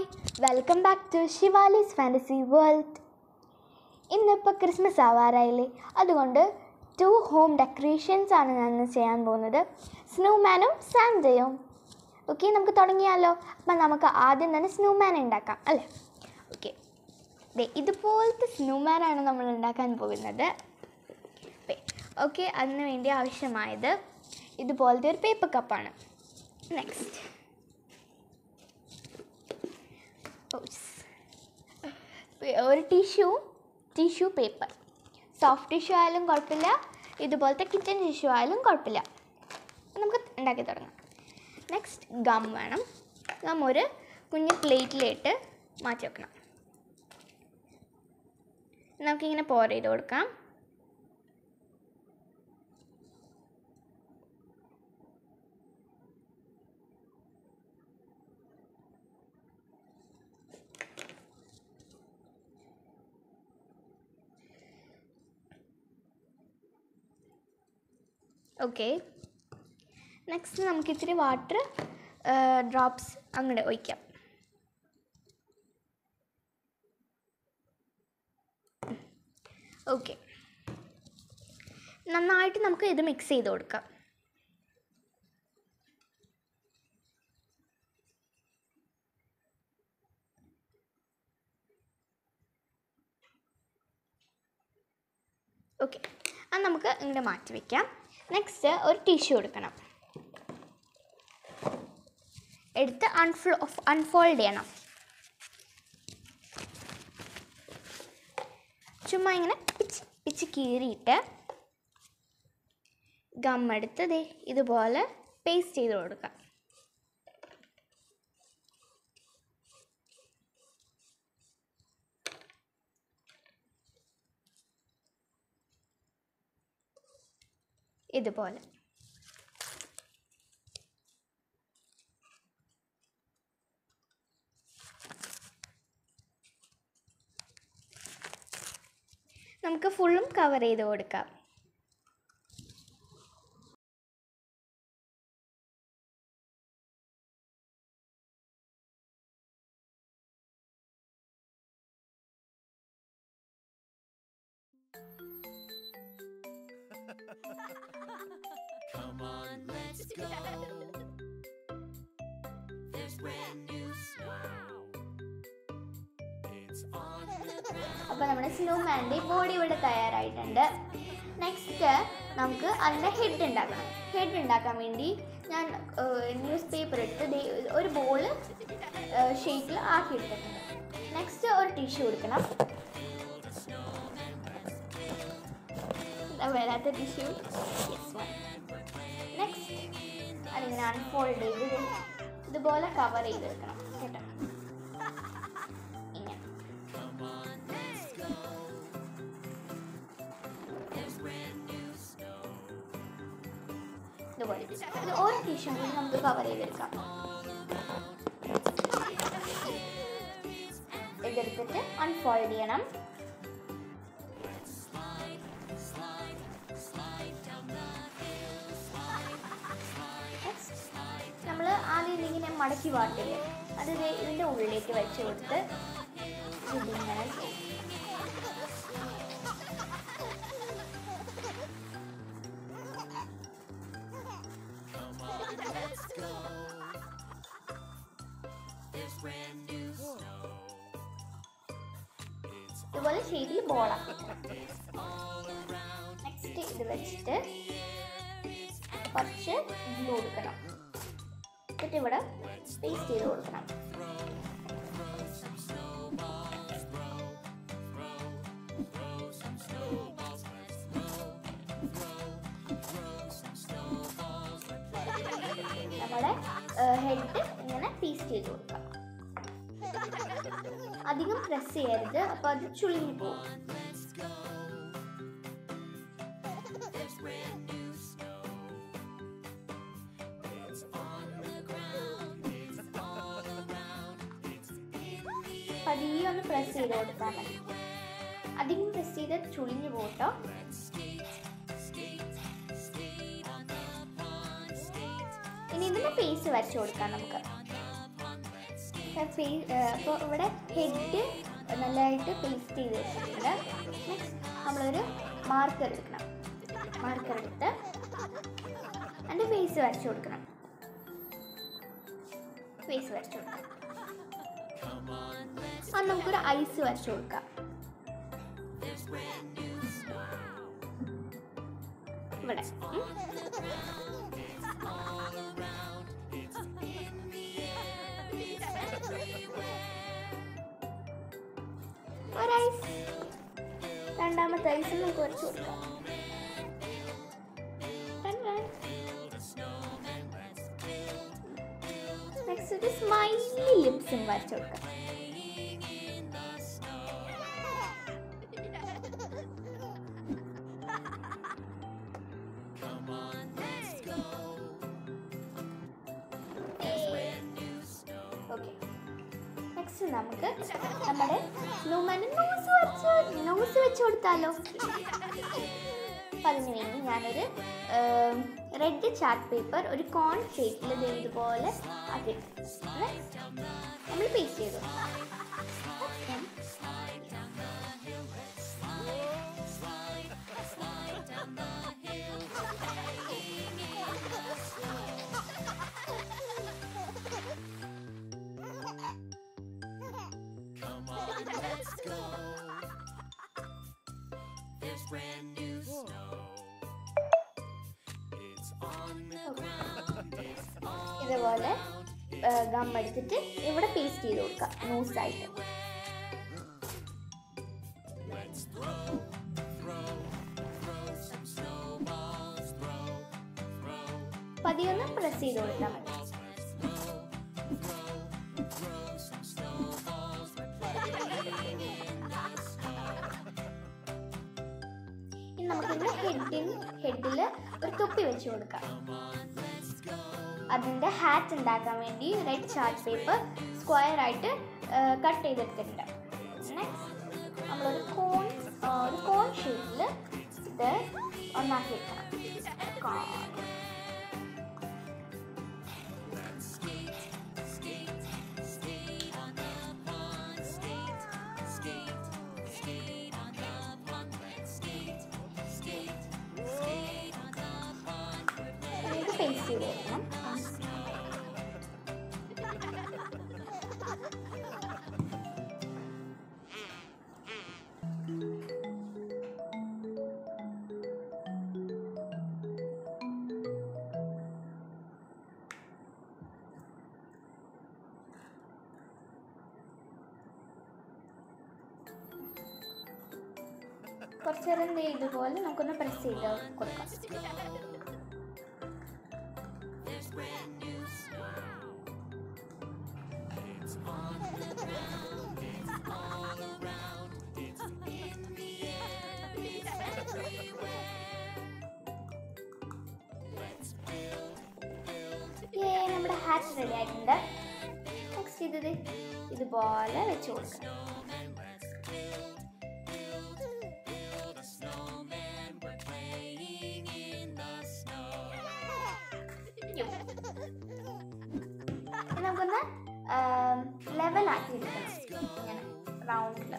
Hi welcome back to Shivali's fantasy world ഇന്നിപ്പോൾ Christmas ആവാറായില്ലേ അതുകൊണ്ട് ടു ഹോം ഡെക്കറേഷൻസ് ആണ് ഞാൻ ഇന്ന് ചെയ്യാൻ പോകുന്നത് സ്നോമാനും സാൻഡയും ഓക്കെ നമുക്ക് തുടങ്ങിയാലോ അപ്പം നമുക്ക് ആദ്യം തന്നെ സ്നോമാൻ ഉണ്ടാക്കാം അല്ലേ ഓക്കെ ദേ ഇതുപോലത്തെ സ്നോമാനാണ് നമ്മൾ ഉണ്ടാക്കാൻ പോകുന്നത് ഓക്കെ അതിന് വേണ്ടി ആവശ്യമായത് ഇതുപോലത്തെ ഒരു പേപ്പർ കപ്പാണ് നെക്സ്റ്റ് ഒരു tissue tissue paper soft tissue ആയാലും കുഴപ്പമില്ല ഇതുപോലത്തെ കിച്ചൺ ടിഷ്യൂ ആയാലും കുഴപ്പമില്ല നമുക്ക് ഉണ്ടാക്കി തുടങ്ങാം നെക്സ്റ്റ് ഗം വേണം ഗം ഒരു കുഞ്ഞ് പ്ലേറ്റിലിട്ട് മാറ്റി വെക്കണം നമുക്കിങ്ങനെ പോർ ചെയ്ത് കൊടുക്കാം ഓക്കെ നെക്സ്റ്റ് നമുക്ക് ഇച്ചിരി വാട്ടർ ഡ്രോപ്സ് അങ്ങോട്ട് ഒഴിക്കാം ഓക്കെ നന്നായിട്ട് നമുക്ക് ഇത് മിക്സ് ചെയ്ത് കൊടുക്കാം ഓക്കെ അത് നമുക്ക് ഇങ്ങോട്ട് മാറ്റി വയ്ക്കാം നെക്സ്റ്റ് ഒരു ടിഷ്യൂ എടുക്കണം എടുത്ത് അൺഫ്ലോ അൺഫോൾഡ് ചെയ്യണം ചുമ്മാ ഇങ്ങനെ പിച്ച് പിച്ച് കീറിയിട്ട് ഗം എടുത്ത് ദേ ഇതുപോലെ പേസ്റ്റ് ചെയ്ത് കൊടുക്കാം ഇതുപോലെ നമുക്ക് ഫുള്ളും കവർ ചെയ്ത് കൊടുക്കാം Come on, let's go. There's brand new snow. It's on the ground. അപ്പോൾ നമ്മുടെ സ്നോമാൻ്റെ ബോഡി ഇവിടെ തയ്യാറായിട്ടുണ്ട് നെക്സ്റ്റ് നമുക്ക് അതിൻ്റെ ഹെഡ് ഉണ്ടാക്കണം ഹെഡ് ഉണ്ടാക്കാൻ വേണ്ടി ഞാൻ ന്യൂസ് പേപ്പർ എടുത്ത് ദേ ഒരു ബോൾ ഷേപ്പിൽ ആക്കി എടുത്തിട്ടുണ്ട് നെക്സ്റ്റ് ഒരു ടിഷ്യൂ എടുക്കണം ഇതാ വരാത്ത ടിഷ്യൂ നെക്സ്റ്റ് അതിങ്ങനെ അൺഫോൾഡ് ചെയ്ത് ദേ ഇതുപോലെ കവർ ചെയ്ത് വെക്കണം കേട്ടോ ഇങ്ങനെ Come on, let's go. There's brand new snow. ഇതുപോലെ ഇത് ഒരു ടിഷ്യൂ കൂടി നമുക്ക് കവർ ചെയ്തെടുക്കാം ഇതെടുത്തിട്ട് അൺഫോൾഡ് ചെയ്യണം നമ്മൾ ആദ്യം ഇതിങ്ങനെ മടക്കി വാട്ടില്ലേ അത് ദേ ഇതിൻ്റെ ഉള്ളിലേക്ക് വെച്ച് കൊടുത്ത് ഇതിങ്ങനെ ചെയ്യും. Come on, let's go. There's brand new snow. It's ഇതുപോലെ ഷേപ്പിൽ ബോളാക്കി all around. നെക്സ്റ്റ് ഇത് വെച്ചിട്ട് കുറച്ച് ഗ്ലൂ കൊടുക്കണം എന്നിട്ട് ഇവിടെ പേസ്റ്റ് ചെയ്ത് കൊടുക്കണം നമ്മുടെ ഹെഡ് ഇങ്ങനെ പീസ് ചെയ്ത് കൊടുക്കാം അധികം പ്രസ് ചെയ്യരുത് അപ്പോൾ അത് ചുളിഞ്ഞു പോകും There's brand new snow. It's on the ground. It's all around. It's in the air. പതിയെ ഒന്ന് പ്രസ് ചെയ്ത് കൊടുത്താൽ മതി അധികം പ്രസ് ചെയ്ത് ചുളിഞ്ഞു പോട്ടോ ഇനി ഇതിന് പീസ് വരച്ചു കൊടുക്കാം നമുക്ക് ഹാവ് പേ അപ്പോൾ ഇവിടെ ഹെഡ് നല്ലതായിട്ട് പേസ്റ്റ് ചെയ്ത് വെച്ചിട്ടുണ്ട് നെക്സ്റ്റ് നമ്മളൊരു മാർക്കർ എടുക്കണം മാർക്കർ എടുത്ത് അതിൻ്റെ ഫേസ് വരച്ചു കൊടുക്കണം ഫേസ് വരച്ചു കൊടുക്കാം അത് നമുക്കൊരു ഐസ് വരച്ചു കൊടുക്കാം ഇവിടെ ഉം. ഒരു ഐസ് രണ്ടാമത്തെ ഐസ് നമുക്ക് വരച്ചു കൊടുക്കാം നെക്സ്റ്റ് ഒരു സ്മൈലി ലിപ്സും വരച്ചു കൊടുക്കാം ഓക്കെ നെക്സ്റ്റ് നമുക്ക് നമ്മുടെ സ്നോമാന് നോസ് വരച്ച് നോസ് വെച്ച് കൊടുത്താലോ അപ്പം അതിന് വേണ്ടി ഞാനൊരു റെഡ് ചാർട്ട് പേപ്പർ ഒരു കോൺ ഷേപ്പിൽ ഇതുപോലെ ആക്കി നമ്മൾ പേസ്റ്റ് ചെയ്തു There's brand new snow. It's on the ഇതുപോലെ ഗം എടുത്തിട്ട് ഇവിടെ പേസ്റ്റ് ചെയ്ത് കൊടുക്കാം നോസായിട്ട് let's throw, throw, throw some snowballs. Throw, throw, പതിയൊന്ന് പ്രസ് ചെയ്ത് കൊടുത്താൽ മതി throw some snowballs. ഇനി നമുക്കിന്ന് ഹെഡിൻ ഹെഡിൽ ഒരു തൊപ്പി വെച്ച് കൊടുക്കാം അതിൻ്റെ ഹാറ്റ് ഉണ്ടാക്കാൻ വേണ്ടി റെഡ് ചാർട്ട് പേപ്പർ സ്ക്വയർ ആയിട്ട് കട്ട് ചെയ്തെടുത്തിട്ടുണ്ട് നെക്സ്റ്റ് നമ്മളൊരു കോൺ ഒരു കോൺ ഷേപ്പിൽ ഇത് ഒന്നാക്കി വെക്കണം കോൺ നമുക്ക് പേസ്റ്റ് ചെയ്ത് കൊടുക്കണം കുറച്ച് നേരം ദേ ഇതുപോലെ നമുക്കൊന്ന് പ്രസ് ചെയ്ത് കൊടുക്കാം ഏ നമ്മുടെ ഹാറ്റ് റെഡി ആയിട്ടുണ്ട് നെക്സ്റ്റ് ഇത് ദേ ഇതുപോലെ വെച്ച് കൊടുക്കാം യ്യോ. ഇനി നമുക്കൊന്ന് ലെവലാക്കി എടുക്കണം ഇങ്ങനെ റൗണ്ടിൽ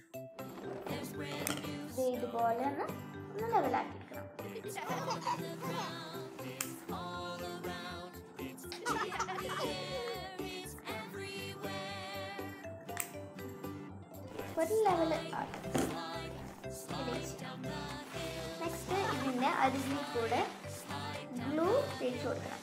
ഇതുപോലെ ഒന്ന് ഒന്ന് ലെവലാക്കി എടുക്കണം ഒരു ലെവല് നെക്സ്റ്റ് ഇതിൻ്റെ അരികിൽ കൂടെ ഗ്ലൂ തേച്ച് കൊടുക്കണം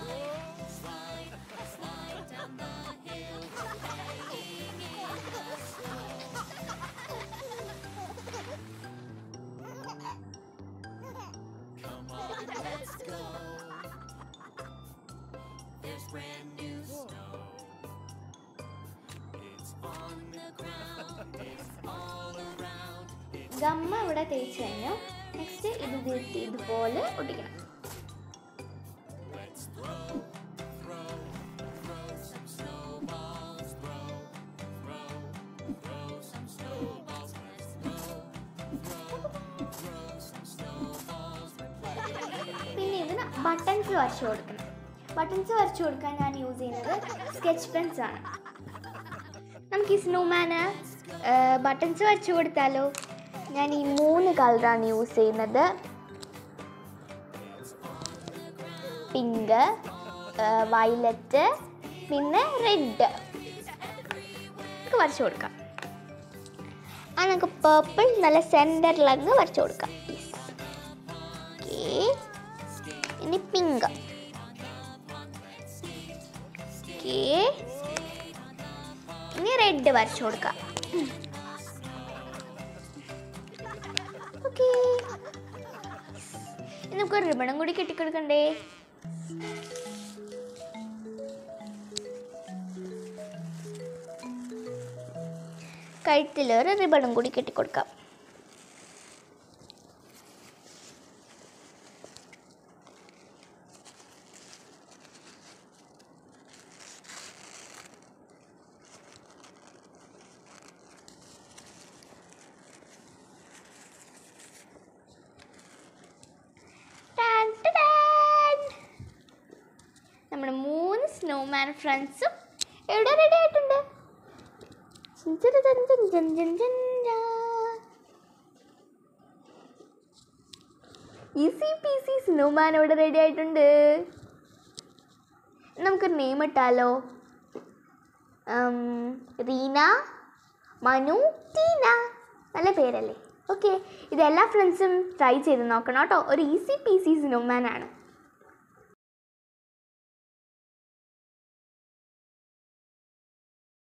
There's brand new snow. It's on the ground. It's all around. ഗമ്മ ഇവിടെ തേച്ച് കഴിഞ്ഞു നെക്സ്റ്റ് ഇത് തിരുത്തി ഇതുപോലെ ഒട്ടിക്കണം Let's throw, throw, throw some snowballs. Throw, throw, throw some snowballs. Let's throw, throw, throw some snowballs. പിന്നെ ഇതിന് ബട്ടൺസ് വരച്ചു കൊടുക്കണം ബട്ടൺസ് വരച്ചു കൊടുക്കാൻ ഞാൻ യൂസ് ചെയ്യുന്നത് സ്കെച്ച് പെൻസ് ആണ് നമുക്ക് ഈ സ്നോമാന് ബട്ടൺസ് വരച്ചു കൊടുത്താലോ ഞാൻ ഈ മൂന്ന് കളറാണ് യൂസ് ചെയ്യുന്നത് പിങ്ക് വയലറ്റ് പിന്നെ റെഡ് നമുക്ക് വരച്ചു കൊടുക്കാം ആ നമുക്ക് പേർപ്പിൾ നല്ല സെൻറ്ററിലങ്ങ് വരച്ചു കൊടുക്കാം ഓക്കേ ഇനി പിങ്ക് ഓക്കേ ഇനി റെഡ് വരച്ചു കൊടുക്കാം ഓക്കേ ഇനി നമുക്ക് റിബണും കൂടി കെട്ടിക്കൊടുക്കണ്ടേ കഴുത്തിൽ ഒരു റിബണും കൂടി കെട്ടിക്കൊടുക്കാം ടാൻ ടാൻ. നമ്മുടെ മൂന്ന് സ്നോമാൻ ഫ്രണ്ട്സും എവിടെ റെഡി ആയിട്ടുണ്ട് ചിൻ ചിൻ ചിൻ ചിൻ ചിൻ ചിൻ ചിൻ ചാ. ഈസി പീസി സ്നോമാൻ ഇവിടെ റെഡി ആയിട്ടുണ്ട് നമുക്ക് നെയിം ഇട്ടാലോ ഉം, റീന മനു ടീന നല്ല പേരല്ലേ ഓക്കെ ഇത് എല്ലാ ഫ്രണ്ട്സും ട്രൈ ചെയ്ത് നോക്കണം കേട്ടോ ഒരു ഈസി പീസി സ്നോമാൻ ആണ്